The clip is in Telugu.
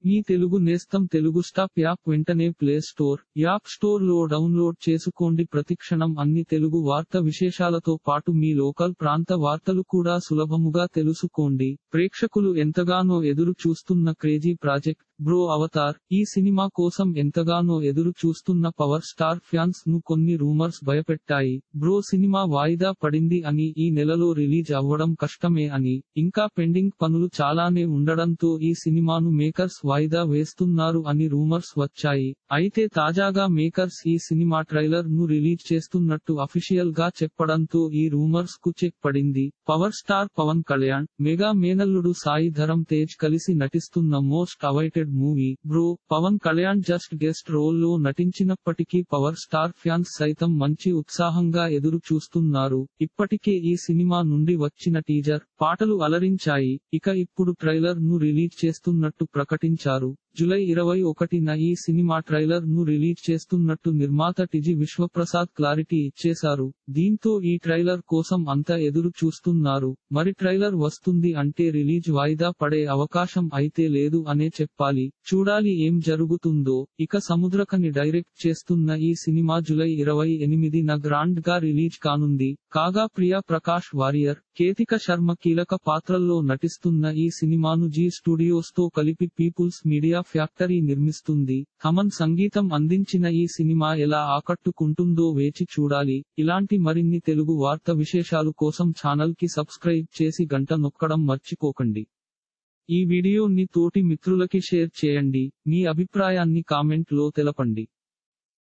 మీ తెలుగు నేస్తం తెలుగు స్టాప్ యాప్ వెంటనే ప్లే స్టోర్ యాప్ స్టోర్ లో డౌన్లోడ్ చేసుకోండి ప్రతిక్షణం అన్ని తెలుగు వార్త విశేషాలతో పాటు మీ లోకల్ ప్రాంత వార్తలు కూడా సులభముగా తెలుసుకోండి ప్రేక్షకులు ఎంతగానో ఎదురు చూస్తున్న క్రేజీ ప్రాజెక్ట్ బ్రో అవతార్ ఈ సినిమా కోసం ఎంతగానో ఎదురు చూస్తున్న పవర్ స్టార్ ఫ్యాన్స్ ను కొన్ని రూమర్స్ భయపెట్టాయి బ్రో సినిమా వాయిదా పడింది అని ఈ నెలలో రిలీజ్ అవ్వడం కష్టమే అని ఇంకా పెండింగ్ పనులు చాలానే ఉండడంతో ఈ సినిమాను మేకర్స్ వాయిదా వేస్తున్నారు అని రూమర్స్ వచ్చాయి అయితే తాజాగా మేకర్స్ ఈ సినిమా ట్రైలర్ ను రిలీజ్ చేస్తున్నట్టు అఫీషియల్ గా చెప్పడంతో ఈ రూమర్స్ కు చెక్ పడింది power star Pawan Kalyan mega మేనల్లుడు సాయి ధరం తేజ్ కలిసి నటిస్తున్న most awaited movie Bro Pawan Kalyan just guest role లో నటించినప్పటికీ పవర్ స్టార్ ఫ్యాన్స్ సైతం మంచి ఉత్సాహంగా ఎదురు చూస్తున్నారు ఇప్పటికే ఈ సినిమా నుండి వచ్చిన టీజర్ పాటలు అలరించాయి ఇక ఇప్పుడు ట్రైలర్ ను రిలీజ్ చేస్తున్నట్టు ప్రకటించారు జులై ఇరవై ఒకటిన ఈ సినిమా ట్రైలర్ ను రిలీజ్ చేస్తున్నట్టు నిర్మాత టిజి విశ్వప్రసాద్ క్లారిటీ ఇచ్చేశారు దీంతో ఈ ట్రైలర్ కోసం అంతా ఎదురు చూస్తున్నారు మరి ట్రైలర్ వస్తుంది అంటే రిలీజ్ వాయిదా పడే అవకాశం అయితే లేదు అనే చెప్పాలి చూడాలి ఏం జరుగుతుందో ఇక సముద్రకని డైరెక్ట్ చేస్తున్న ఈ సినిమా జులై ఇరవై ఎనిమిదిన గ్రాండ్ గా రిలీజ్ కానుంది కాగా ప్రియా ప్రకాష్ వారియర్ కేతిక శర్మ కీలక పాత్రల్లో నటిస్తున్న ఈ సినిమాను జీ స్టూడియోస్ తో కలిపి పీపుల్స్ మీడియా ఫ్యాక్టరీ నిర్మిస్తుంది హమన్ సంగీతం అందించిన ఈ సినిమా ఎలా ఆకట్టుకుంటుందో వేచి చూడాలి ఇలాంటి మరిన్ని తెలుగు వార్త విశేషాలు కోసం ఛానల్ కి సబ్స్క్రైబ్ చేసి గంట నొక్కడం మర్చిపోకండి ఈ వీడియోని తోటి మిత్రులకి షేర్ చేయండి మీ అభిప్రాయాన్ని కామెంట్ లో తెలపండి